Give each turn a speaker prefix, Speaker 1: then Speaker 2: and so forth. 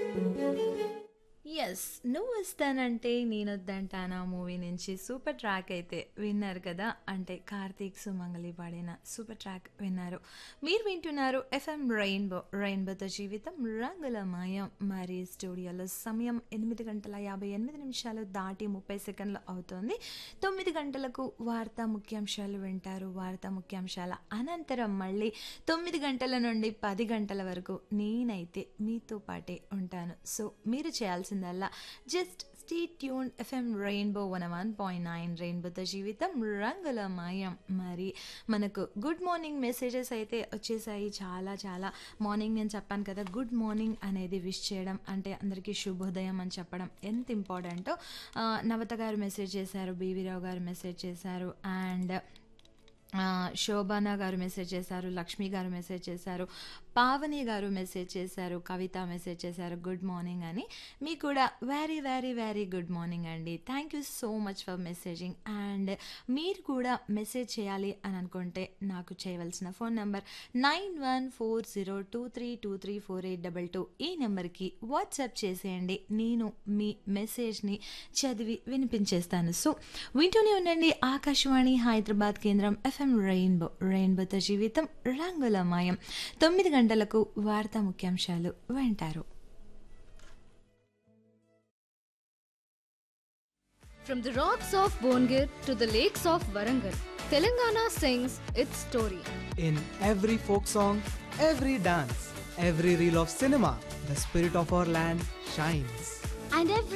Speaker 1: Yes. 'నువ్వు వస్తానంటే నేనొద్దంటానా' మూవీ నుంచి సూపర్ ట్రాక్ అయితే విన్నారు కదా! అంటే కార్తీక్, సుమంగళి పాడిన సూపర్ ట్రాక్ విన్నారు. మీరు వింటున్నారు ఎఫ్ఎం రెయిన్బో. రెయిన్బోతో జీవితం రంగుల మాయం. మరి స్టూడియోలో సమయం 8 గంటల 58 నిమిషాలు దాటి 30 సెకన్లు అవుతోంది. 9 గంటలకు వార్తా ముఖ్యాంశాలు వింటారు. వార్తా ముఖ్యాంశాల అనంతరం మళ్ళీ 9 గంటల నుండి 10 గంటల వరకు నేనైతే మీతో పాటే ఉంటాను. సో మీరు చేయాల్సిందల్లా just stay tune FM Rainbow 101.9 రెయిన్బోతో జీవితం రంగుల మాయం. మరి మనకు గుడ్ మార్నింగ్ మెసేజెస్ అయితే వచ్చేసాయి. చాలా చాలా మార్నింగ్ నేను చెప్పాను కదా! గుడ్ మార్నింగ్ అనేది విష్ చేయడం అంటే అందరికీ శుభోదయం అని చెప్పడం ఎంత ఇంపార్టెంటో ఆహ్, నవత గారు మెసేజ్ చేశారు. బీవీ రావు గారు మెసేజ్ చేశారు. అండ్ ఆహ్, శోభాన గారు మెసేజ్ చేశారు. లక్ష్మి గారు మెసేజ్ చేశారు. పావని గారు మెసేజ్ చేశారు. కవిత మెసేజ్ చేశారు. గుడ్ మార్నింగ్ అని. మీకు కూడా very very very good morning అండి. Thank you so much for messaging. And మీరు కూడా మెసేజ్ చేయాలి అని అనుకుంటే నాకు చేయవలసిన ఫోన్ నంబర్ 914023234822 ఈ నెంబర్‌కి వాట్సాప్ చేసేయండి. నేను మీ మెసేజ్‌ని చదివి వినిపించేస్తాను. సో వింటూనే ఉండండి ఆకాశవాణి హైదరాబాద్ కేంద్రం ఎఫ్ఎం రెయిన్బో. రెయిన్బోతో జీవితం రంగుల మాయం. 9 గంటలకు వార్తా ముఖ్యాంశాలు వింటారు.
Speaker 2: From the rocks of Bongir to the lakes of Warangal, Telangana sings its story.
Speaker 3: In every folk song, every dance, every reel of cinema, the spirit of our land shines.
Speaker 4: And every